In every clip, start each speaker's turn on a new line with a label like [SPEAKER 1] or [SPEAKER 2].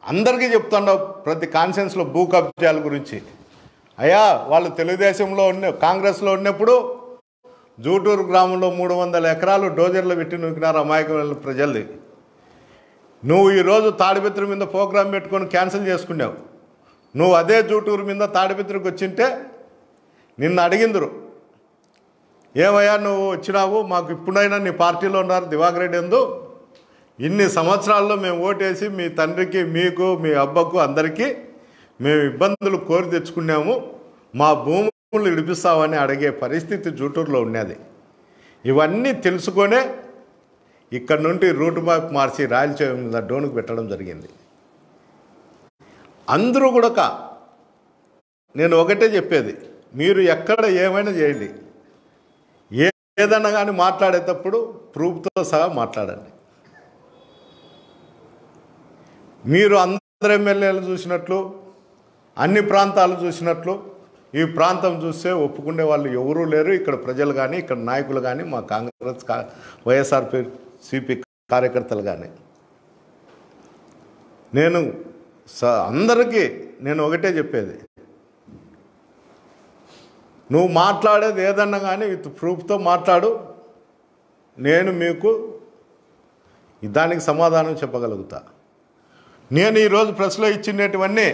[SPEAKER 1] అందరికీ చెప్తుండవు ప్రతి కాన్ఫరెన్స్లో భూ కబ్జాల గురించి అయ్యా వాళ్ళు తెలుగుదేశంలో ఉన్న కాంగ్రెస్లో ఉన్నప్పుడు జూటూరు గ్రామంలో మూడు వందల ఎకరాలు డోజర్లు పెట్టి నూకినారు అమాయకమైన ప్రజల్ది నువ్వు ఈరోజు తాడిపత్రి మీద ప్రోగ్రాం పెట్టుకొని క్యాన్సిల్ చేసుకున్నావు నువ్వు అదే జూటూరు మీద తాడిపత్రికి వచ్చింటే నిన్ను అడిగిందరు ఏమయ్యా నువ్వు వచ్చినావు మాకు ఇప్పుడైనా నీ పార్టీలో ఉన్నారు దివాకర్ రెడ్డి ఎందు ఇన్ని సంవత్సరాల్లో మేము ఓటేసి మీ తండ్రికి మీకు మీ అబ్బకు అందరికీ మేము ఇబ్బందులు కోరి తెచ్చుకున్నాము మా భూములు ఇడిపిస్తామని అడిగే పరిస్థితి జూటూరులో ఉన్నది ఇవన్నీ తెలుసుకొనే ఇక్కడ నుండి రూట్ మ్యాప్ మార్చి రాయలసీమ మీద డోనుకు పెట్టడం జరిగింది అందరూ కూడా నేను ఒకటే చెప్పేది మీరు ఎక్కడ ఏమైనా చేయండి ఏ ఏదన్నా కానీ మాట్లాడేటప్పుడు ప్రూఫ్తో సహా మాట్లాడండి మీరు అందరు ఎమ్మెల్యేలు చూసినట్లు అన్ని ప్రాంతాలు చూసినట్లు ఈ ప్రాంతం చూస్తే ఒప్పుకునే వాళ్ళు ఎవరూ లేరు ఇక్కడ ప్రజలు కానీ ఇక్కడ నాయకులు కానీ మా కాంగ్రెస్ కా- వైఎస్ఆర్పి సిపి కార్యకర్తలు కానీ నేను స అందరికీ నేను ఒకటే చెప్పేది నువ్వు మాట్లాడేది ఏదన్నా కానీ విత్ ప్రూఫ్తో మాట్లాడు నేను మీకు దానికి సమాధానం చెప్పగలుగుతా నేను ఈరోజు ప్రెస్లో ఇచ్చినటువన్నీ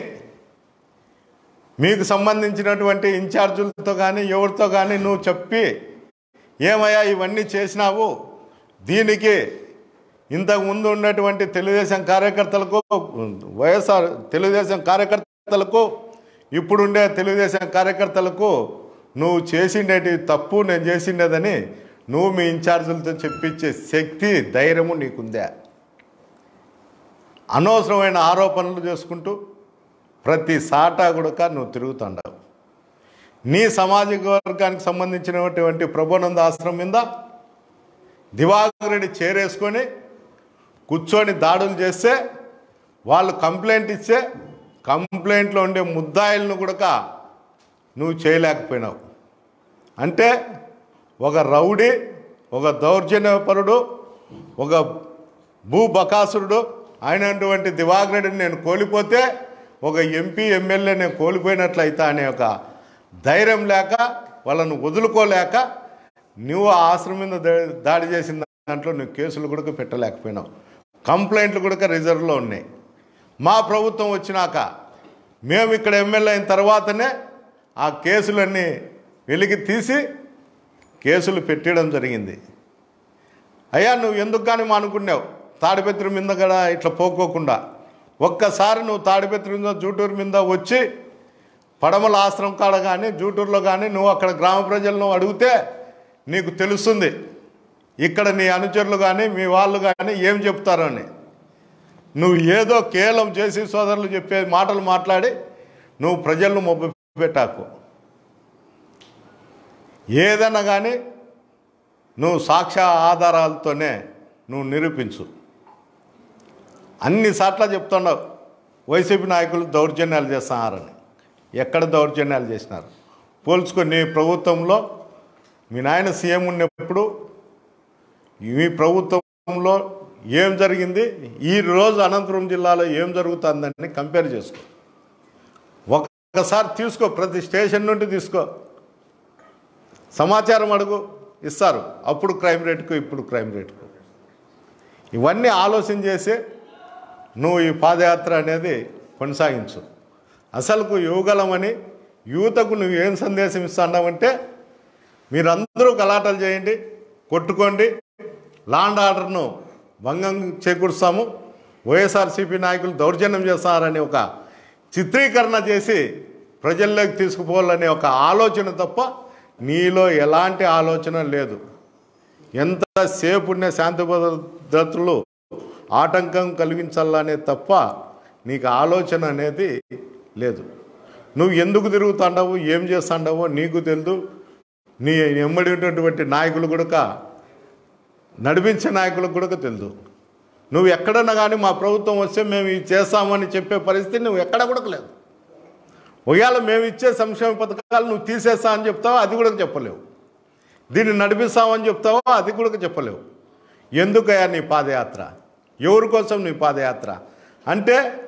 [SPEAKER 1] మీకు సంబంధించినటువంటి ఇన్ఛార్జులతో కానీ ఎవరితో కానీ నువ్వు చెప్పి ఏమయ్యా ఇవన్నీ చేసినావు దీనికి ఇంతకు ముందు ఉన్నటువంటి తెలుగుదేశం కార్యకర్తలకు వైఎస్ఆర్ తెలుగుదేశం కార్యకర్తలకు ఇప్పుడుండే తెలుగుదేశం కార్యకర్తలకు నువ్వు చేసిండేటి తప్పు నేను చేసిండేదని నువ్వు మీ ఇన్ఛార్జులతో చెప్పించే శక్తి ధైర్యము నీకుందా అనవసరమైన ఆరోపణలు చేసుకుంటూ ప్రతి సాటా కూడా నువ్వు తిరుగుతుండవు నీ సామాజిక వర్గానికి సంబంధించినటువంటి ప్రభునంద ఆశ్రమం మీద దివాకర్ రెడ్డి చేరేసుకొని కూర్చొని దాడులు చేస్తే వాళ్ళు కంప్లైంట్ ఇస్తే కంప్లైంట్లో ఉండే ముద్దాయిలను కూడా నువ్వు చేయలేకపోయినావు అంటే ఒక రౌడీ ఒక దౌర్జన్యపరుడు ఒక భూ బకాసురుడు అయినటువంటి దివాకర్ రెడ్డిని నేను కోల్పోతే ఒక ఎంపీ ఎమ్మెల్యే నేను కోల్పోయినట్లయితా అనే ఒక ధైర్యం లేక వాళ్ళను వదులుకోలేక నువ్వు ఆ ఆశ్రమం మీద దా- దాడి చేసిన దాంట్లో నువ్వు కేసులు కూడా పెట్టలేకపోయినావు కంప్లైంట్లు కూడా రిజర్వ్లో ఉన్నాయి మా ప్రభుత్వం వచ్చినాక మేము ఇక్కడ ఎమ్మెల్యే అయిన తర్వాతనే ఆ కేసులన్నీ వెలికి తీసి కేసులు పెట్టడం జరిగింది అయ్యా నువ్వు ఎందుకు కానీ మానుకున్నావు తాడిపత్రి మీద కూడా ఇట్లా పోకోకుండా ఒక్కసారి నువ్వు తాడిపత్రి మీద జూటూరు మీద వచ్చి పడమల ఆశ్రమం కాడ కానీ జూటూరులో కానీ నువ్వు అక్కడ గ్రామ ప్రజలను అడిగితే నీకు తెలుస్తుంది ఇక్కడ నీ అనుచరులు కానీ మీ వాళ్ళు కానీ ఏం చెప్తారో అని నువ్వు ఏదో కేవలం చేసి సోదరులు చెప్పే మాటలు మాట్లాడి నువ్వు ప్రజలను మొబ్బ పెట్టాకు ఏదైనా కానీ నువ్వు సాక్ష్య ఆధారాలతోనే నువ్వు నిరూపించు అన్ని సార్లు చెప్తున్నావు వైసీపీ నాయకులు దౌర్జన్యాలు చేస్తున్నారని ఎక్కడ దౌర్జన్యాలు చేసినారు పోల్చుకొని నీ ప్రభుత్వంలో మీ నాయన సీఎం ఉన్నప్పుడు మీ ప్రభుత్వంలో ఏం జరిగింది ఈ రోజు అనంతపురం జిల్లాలో ఏం జరుగుతుందని కంపేర్ చేసుకో ఒక్కసారి తీసుకో ప్రతి స్టేషన్ నుండి తీసుకో సమాచారం అడుగు ఇస్తారు అప్పుడు క్రైమ్ రేటుకు ఇప్పుడు క్రైమ్ రేటుకు ఇవన్నీ ఆలోచన చేసి నువ్వు ఈ పాదయాత్ర అనేది కొనసాగించు అసలుకు యువగలమని యువతకు నువ్వు ఏం సందేశం ఇస్తున్నావంటే మీరందరూ గలాటలు చేయండి కొట్టుకోండి లాండ్ ఆర్డర్ను భంగం చేకూరుస్తాము వైఎస్ఆర్సీపీ నాయకులు దౌర్జన్యం చేస్తారని ఒక చిత్రీకరణ చేసి ప్రజల్లోకి తీసుకుపోవాలనే ఒక ఆలోచన తప్ప నీలో ఎలాంటి ఆలోచన లేదు ఎంతసేపు ఉన్న శాంతి భద్రతలు ఆటంకం కలిగించాలనే తప్ప నీకు ఆలోచన అనేది లేదు నువ్వు ఎందుకు తిరుగుతాండవు ఏం చేస్తాండవో నీకు తెలుదు నీ ఎమ్మడి ఉన్నటువంటి నాయకులు కూడా నడిపించే నాయకులకు కూడా తెలుదు నువ్వు ఎక్కడన్నా కానీ మా ప్రభుత్వం వస్తే మేము ఇది చేస్తామని చెప్పే పరిస్థితి నువ్వు ఎక్కడ కూడా లేదు ఒకవేళ మేము ఇచ్చే సంక్షేమ పథకాలు నువ్వు తీసేస్తా అని చెప్తావా అది కూడా చెప్పలేవు దీన్ని నడిపిస్తామని చెప్తావా అది కూడా చెప్పలేవు ఎందుకయ్యా నీ పాదయాత్ర ఎవరి కోసం నీ పాదయాత్ర అంటే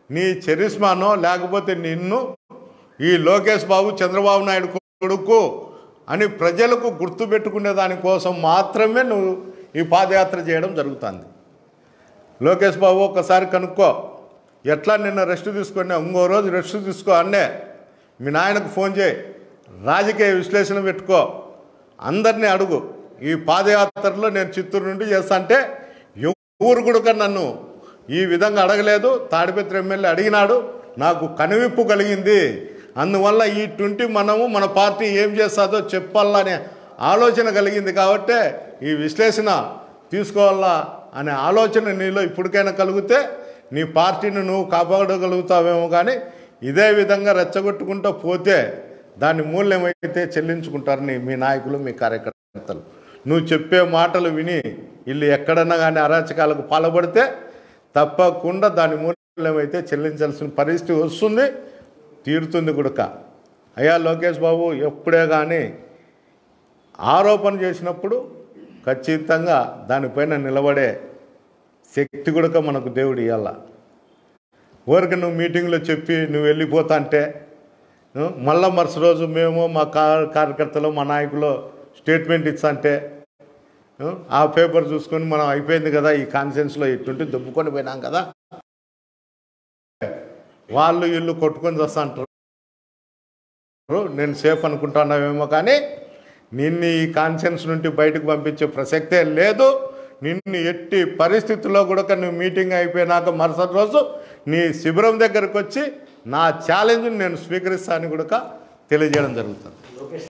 [SPEAKER 1] నీ చరిస్మానో లేకపోతే నిన్ను ఈ లోకేష్ బాబు చంద్రబాబు నాయుడు కొడుకు అని ప్రజలకు గుర్తుపెట్టుకునే దానికోసం మాత్రమే నువ్వు ఈ పాదయాత్ర చేయడం జరుగుతుంది లోకేష్ బాబు ఒక్కసారి కనుక్కో ఎట్లా నిన్న రెస్ట్ తీసుకున్నా ఇంకో రోజు రెస్ట్ తీసుకో అన్నే మీ నాయనకు ఫోన్ చేయి రాజకీయ విశ్లేషణ పెట్టుకో అందరినీ అడుగు ఈ పాదయాత్రలో నేను చిత్తూరు నుండి చేస్తా అంటే ఎవరు కూడా నన్ను ఈ విధంగా అడగలేదు తాడిపత్రి ఎమ్మెల్యే అడిగినాడు నాకు కనువిప్పు కలిగింది అందువల్ల ఈ ట్వంటీ మనము మన పార్టీ ఏం చేస్తుందో చెప్పాలనే ఆలోచన కలిగింది కాబట్టే ఈ విశ్లేషణ తీసుకోవాలా అనే ఆలోచన నీలో ఇప్పటికైనా కలిగితే నీ పార్టీని నువ్వు కాపాడగలుగుతావేమో కానీ ఇదే విధంగా రెచ్చగొట్టుకుంటూ పోతే దాని మూల్యమైతే చెల్లించుకుంటారు నీ మీ నాయకులు మీ కార్యకర్తలు నువ్వు చెప్పే మాటలు విని వీళ్ళు ఎక్కడన్నా కానీ అరాచకాలకు పాల్పడితే తప్పకుండా దాని మూల్యమైతే చెల్లించాల్సిన పరిస్థితి వస్తుంది తీరుతుంది గుడక అయ్యా లోకేష్ బాబు ఎప్పుడే కానీ ఆరోపణ చేసినప్పుడు ఖచ్చితంగా దానిపైన నిలబడే శక్తి కూడా మనకు దేవుడు ఇవ్వాల ఊరికి నువ్వు మీటింగ్లో చెప్పి నువ్వు వెళ్ళిపోతా అంటే ఆ, మళ్ళా మరుసటి రోజు మేము మా కా- కార్యకర్తలు మా నాయకులు స్టేట్మెంట్ ఇచ్చంటే ఆ, ఆ పేపర్ చూసుకొని మనం అయిపోయింది కదా ఈ కాన్ఫరెన్స్లో ఇటుంటే దొబ్బుకొని పోయినాం కదా వాళ్ళు ఇల్లు కొట్టుకొని వస్తా అంటారు నేను సేఫ్ అనుకుంటున్నావేమో కానీ నిన్ను ఈ కాన్ఫరెన్స్ నుండి బయటకు పంపించే ప్రసక్తే లేదు నిన్ను ఎట్టి పరిస్థితుల్లో కూడా నువ్వు మీటింగ్ అయిపోయినాక మరుసటి రోజు నీ శిబిరం దగ్గరకు వచ్చి నా ఛాలెంజ్ని నేను స్వీకరిస్తానని కూడా తెలియజేయడం జరుగుతుంది